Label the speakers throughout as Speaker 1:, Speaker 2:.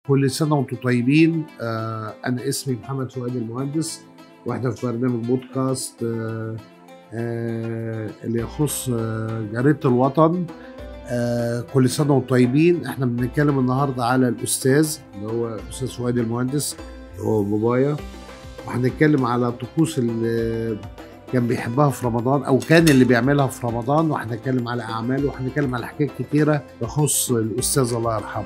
Speaker 1: كل سنة وانتم طيبين آه أنا اسمي محمد فؤاد المهندس واحنا في برنامج بودكاست آه آه اللي يخص آه جريدة الوطن آه كل سنة وانتم طيبين احنا بنتكلم النهاردة على الأستاذ اللي هو الأستاذ فؤاد المهندس اللي هو بابايا وهنتكلم على الطقوس اللي كان بيحبها في رمضان او كان اللي بيعملها في رمضان وهنتكلم على اعماله وهنتكلم على حاجات كتيره تخص الاستاذ الله يرحمه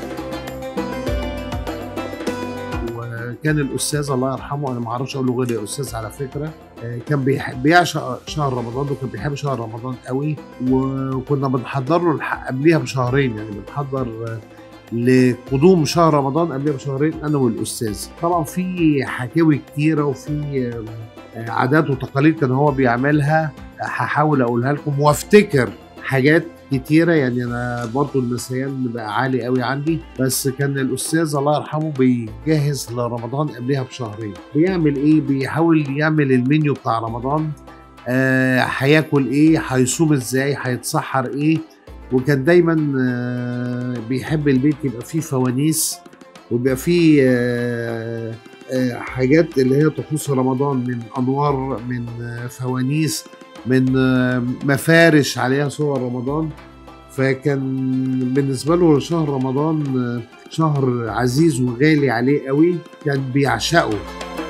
Speaker 1: وكان الاستاذ الله يرحمه انا ما اعرفش اقول له غير يا استاذ على فكره كان بيحب بيعشق شهر رمضان وكان بيحب شهر رمضان قوي وكنا بنحضر له قبليها بشهرين يعني بنحضر لقدوم شهر رمضان قبلها بشهرين انا والاستاذ طبعا في حكاوي كتيره وفي عادات وتقاليد كان هو بيعملها هحاول اقولها لكم وافتكر حاجات كتيره يعني انا برضو النسيان بقى عالي قوي عندي بس كان الاستاذ الله يرحمه بيجهز لرمضان قبلها بشهرين بيعمل ايه بيحاول يعمل المنيو بتاع رمضان آه هياكل ايه هيصوم ازاي هيتسحر ايه وكان دايما آه بيحب البيت يبقى فيه فوانيس ويبقى فيه آه حاجات اللي هي تخص رمضان من انوار من فوانيس من مفارش عليها صور رمضان فكان بالنسبه له شهر رمضان شهر عزيز وغالي عليه قوي كان بيعشقه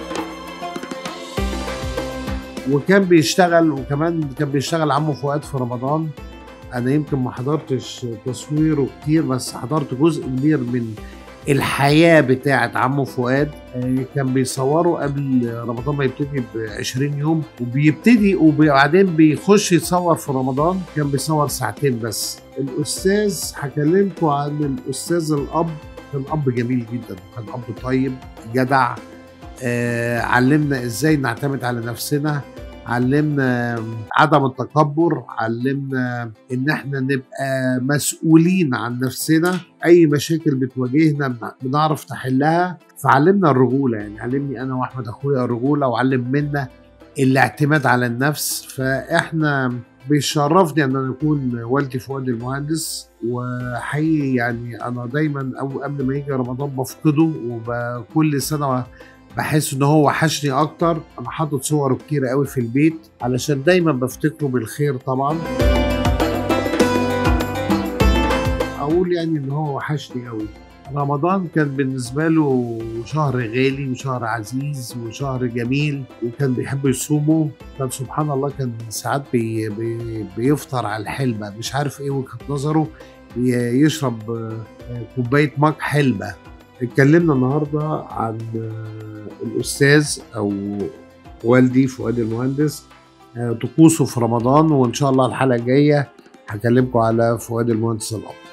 Speaker 1: وكان بيشتغل وكمان كان بيشتغل عمه فؤاد في رمضان انا يمكن ما حضرتش تصويره كتير بس حضرت جزء كبير من الحياة بتاعت عمه فؤاد كان بيصوروا قبل رمضان ما يبتدي ب 20 يوم وبيبتدي وبعدين بيخش يصور في رمضان كان بيصور ساعتين بس الأستاذ هكلمكم عن الأستاذ الأب كان أب جميل جدا كان أب طيب جدع آه علمنا إزاي نعتمد على نفسنا علمنا عدم التكبر علمنا ان احنا نبقى مسؤولين عن نفسنا اي مشاكل بتواجهنا بنعرف نحلها فعلمنا الرجوله يعني علمني انا واحمد اخويا الرجوله وعلم منا الاعتماد على النفس فاحنا بيشرفني ان انا اكون والدي فؤاد المهندس وحقيقي يعني انا دايما او قبل ما يجي رمضان بفقده وكل سنه بحس ان هو وحشني اكتر انا حاطط صوره كتير قوي في البيت علشان دايما بفتكره بالخير طبعا اقول يعني ان هو وحشني قوي رمضان كان بالنسبة له شهر غالي وشهر عزيز وشهر جميل وكان بيحب يصومه كان سبحان الله كان ساعات بي بي بيفطر على الحلبة مش عارف ايه وجهة نظره يشرب كوباية ماك حلبة اتكلمنا النهارده عن الاستاذ او والدي فؤاد المهندس طقوسه في رمضان وان شاء الله الحلقه الجايه هكلمكم على فؤاد المهندس الاب